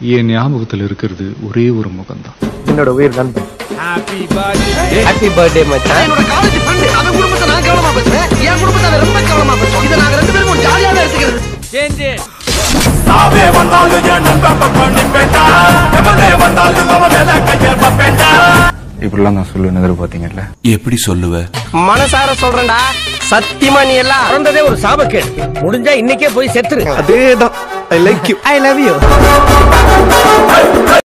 என் ஞாபகத்தில் இருக்கிறது ஒரே ஒரு முகம்தான் என்னோட உயிர் நண்பன் ஹாப்பி பர்த்டே மச்சான் என்னோட காலேஜ் ஃப்ரெண்ட் அவன் குடும்பத்தை நான் கவனமா பேசுறேன் என் குடும்பத்தை அவன் ரொம்ப கவனமா பேசுவான் இதை நாங்க ரெண்டு பேரும் ஒரு ஜாலியாவே எடுத்துக்கிறது சாவே வந்தாலும் என் நண்பன் பக்கம் நிப்பேண்டா எவனே வந்தாலும் அவன் மேல கையர் பப்பேண்டா இப்படிலாம் நான் சொல்லுவேன் எதிர்பார்த்தீங்கல்ல எப்படி சொல்லுவ மனசார சொல்றேன்டா சத்தியமா நீ எல்லாம் பிறந்ததே ஒரு சாபக்கேடு முடிஞ்சா இன்னைக்கே போய் செத்துரு அதேதான் I like you I love you